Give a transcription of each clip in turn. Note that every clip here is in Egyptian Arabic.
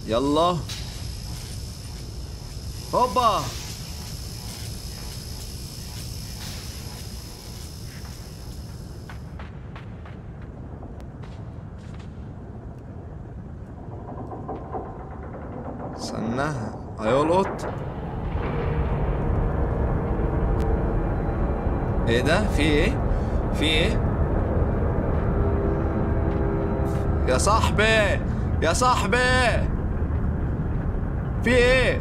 يلا هوبا استنى هيلقط ايه ده في ايه في ايه يا صاحبي يا صاحبي في ايه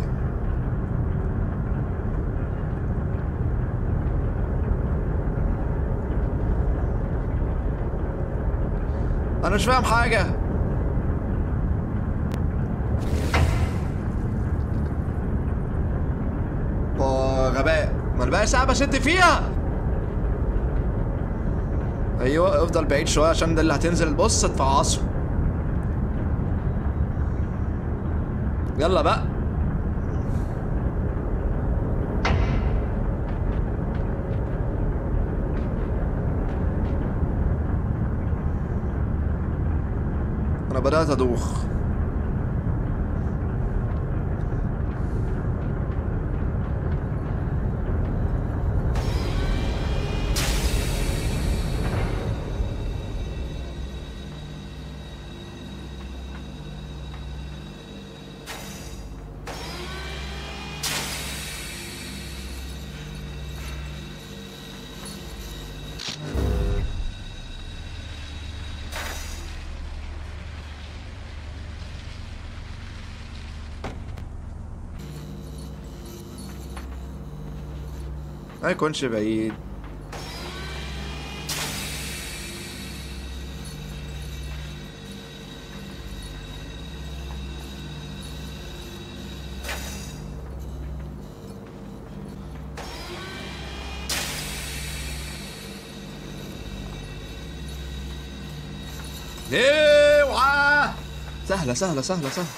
انا مش فاهم حاجه آه، غباء ما انا بقى ساعه بشد فيها ايوه افضل بعيد شويه عشان ده اللي هتنزل بص تفعصه يلا بقى انا بدات ادوخ ما يكونش بعيد اوعى سهلة سهلة سهلة سهلة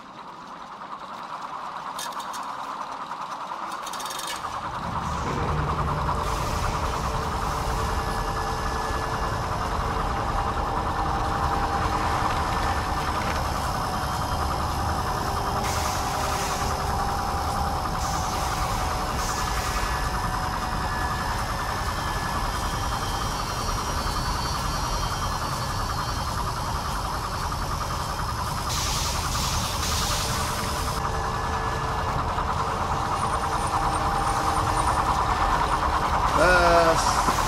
بس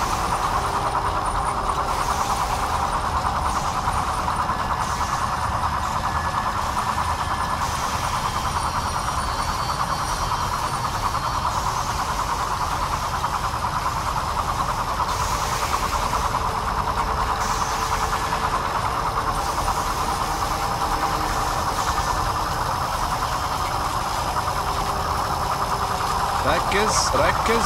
ركز ركز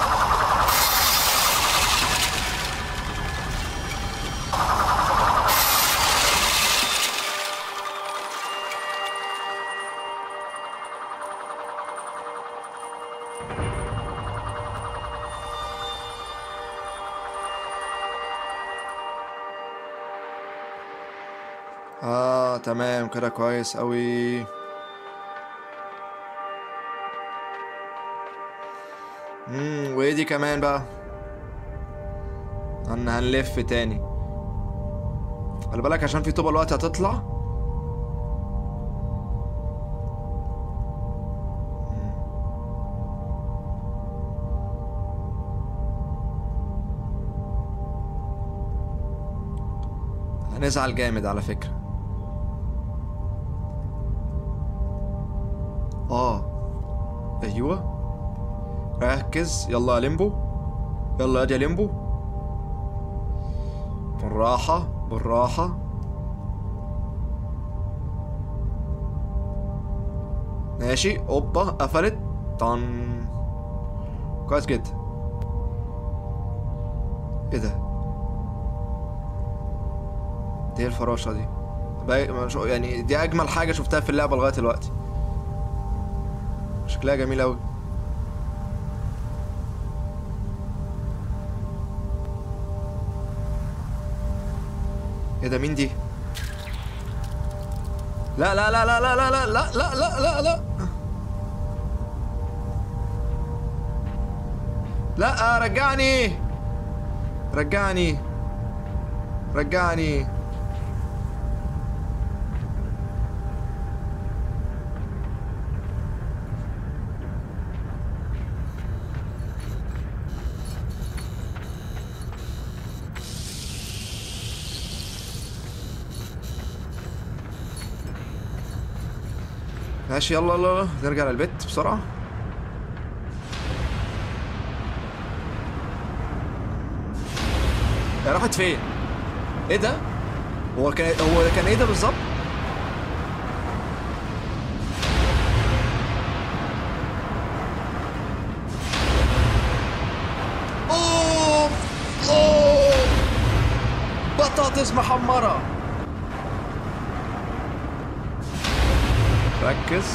اه تمام كده كويس قوي امم وايه دي كمان بقى ان هنلف تاني خلي بالك عشان في طوبة الوقت هتطلع هنزعل جامد على فكرة اه ايوه ركز يلا يا ليمبو يلا يا دي يا ليمبو بالراحة بالراحة ماشي اوبا قفلت طن كويس جدا ايه ده دي إيه الفراشة دي باي- ما شو- يعني دي اجمل حاجة شفتها في اللعبة لغاية دلوقتي شكلها جميل اوي ايه ده مين دي لا لا لا لا لا لا لا لا لا لا لا لا لا رجعني رجعني رجعني ماشي يلا يلا يلا نرجع للبيت بسرعة هي راحت فين؟ ايه ده؟ هو كان هو كان ايه ده بالظبط؟ اوه اوه بطاطس محمرة ركز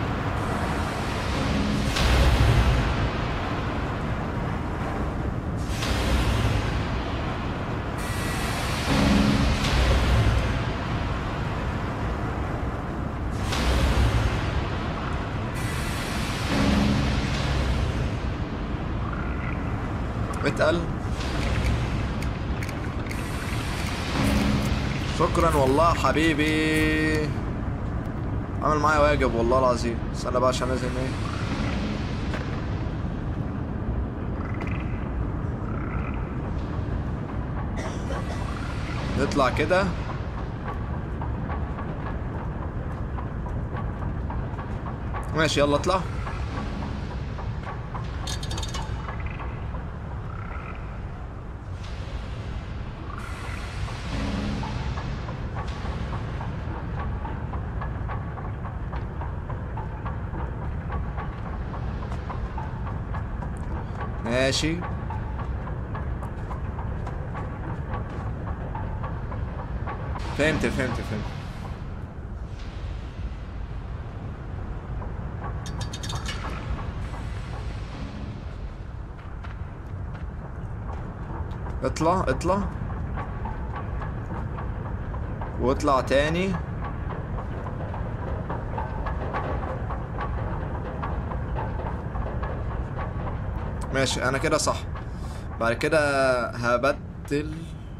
اتقل شكرا والله حبيبي عمل معايا واجب والله العظيم استنى بقى عشان لازم ايه نطلع كده ماشي يلا اطلع ماشي فهمت فهمت فهمت اطلع اطلع واطلع تاني ماشي انا كده صح بعد كده هبدل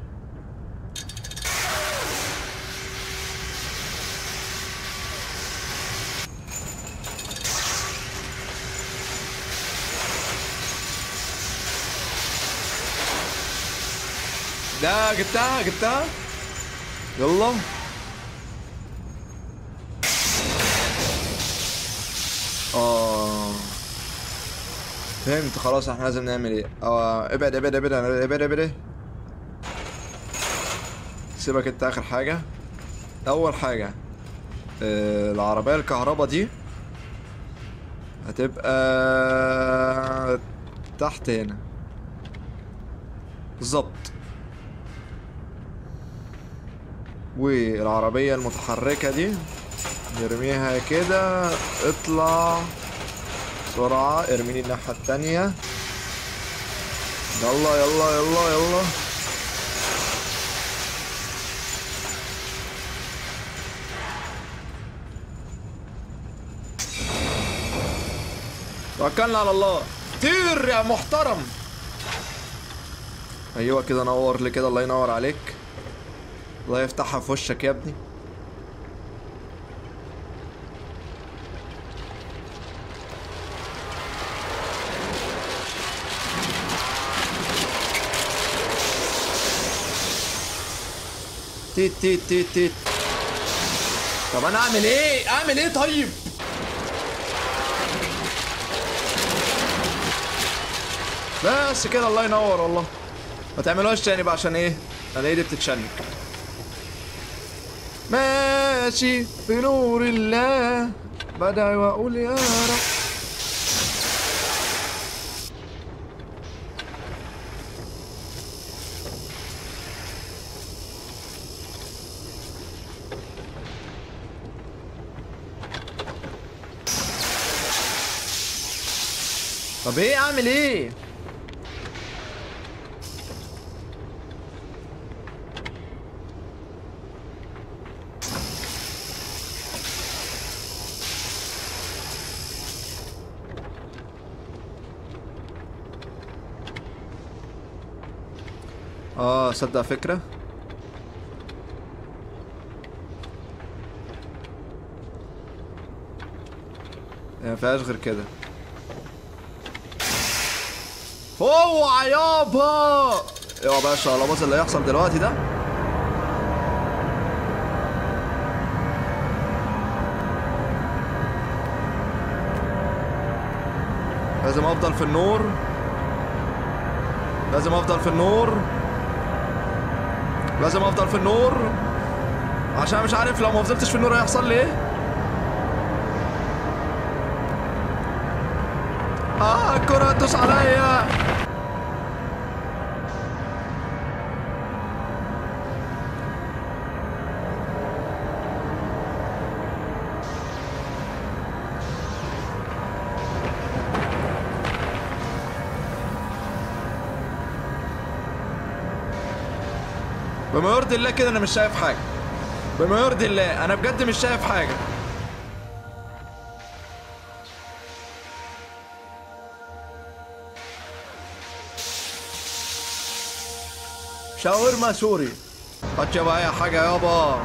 ده جبتها جبتها يلا اه فهمت خلاص احنا لازم نعمل ايه اه ابعد ابعد ابعد ابعد ابعد سيبك انت اخر حاجة اول حاجة اه العربية الكهرباء دي هتبقى تحت هنا بالظبط والعربية المتحركة دي نرميها كده اطلع بسرعة ارميني الناحية التانية يلا يلا يلا يلا توكلنا على الله طير يا محترم ايوه كده نور لي كده الله ينور عليك الله يفتحها في وشك يا ابني تيت تيت تيت تيت طب انا اعمل ايه اعمل ايه طيب بس كده الله ينور والله ما تعملوهاش تاني بقى عشان ايه انا ايدي بتتشنك ماشي بنور الله بدعي واقول يا رب طب ايه اعمل ايه اه صدق فكرة هي ما فيهاش غير كده اوعى يابا يا باشا على بص اللي هيحصل دلوقتي ده لازم افضل في النور لازم افضل في النور لازم افضل في النور عشان مش عارف لو ما فضلتش في النور هيحصل لي ايه اه الكرة هتدوس عليا بما يرضي الله كده انا مش شايف حاجة بما يرضي الله انا بجد مش شايف حاجة شاورما سوري هات يابا اي حاجة يابا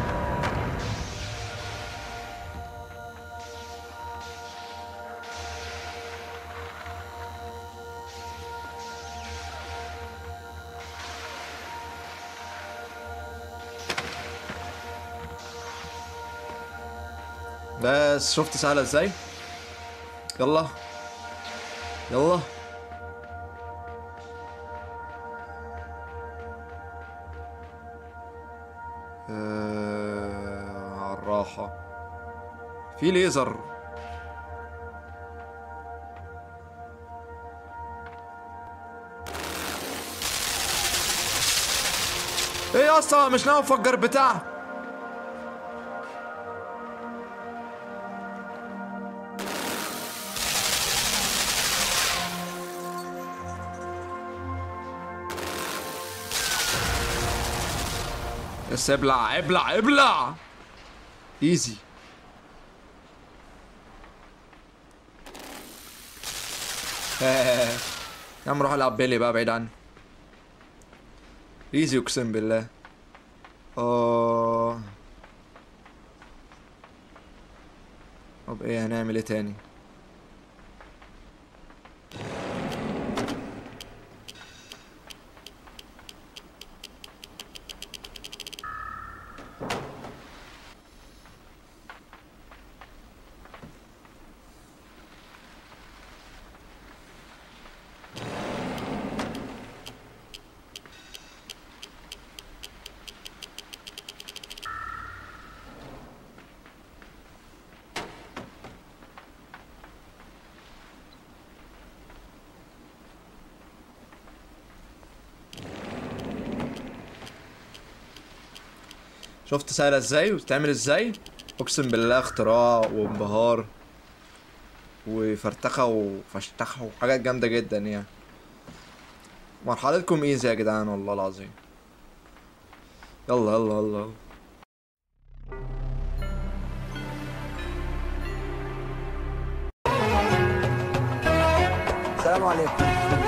بس شفت سهلة ازاي يلا يلا آه، على الراحة في ليزر ايه يا اسطى مش ناوي افجر بتاع بس ابلع ابلع ابلع ايزي يا عم روح العب بيلي بقى بعيد عني ايزي اقسم بالله اه طب ايه هنعمل ايه تاني شفت سهلة ازاي وبتتعمل ازاي اقسم بالله اختراع وانبهار وفرتخة وفشتخة وحاجات جامدة جدا يعني مرحلتكم ايزي يا جدعان والله العظيم يلا يلا يلا يلا السلام عليكم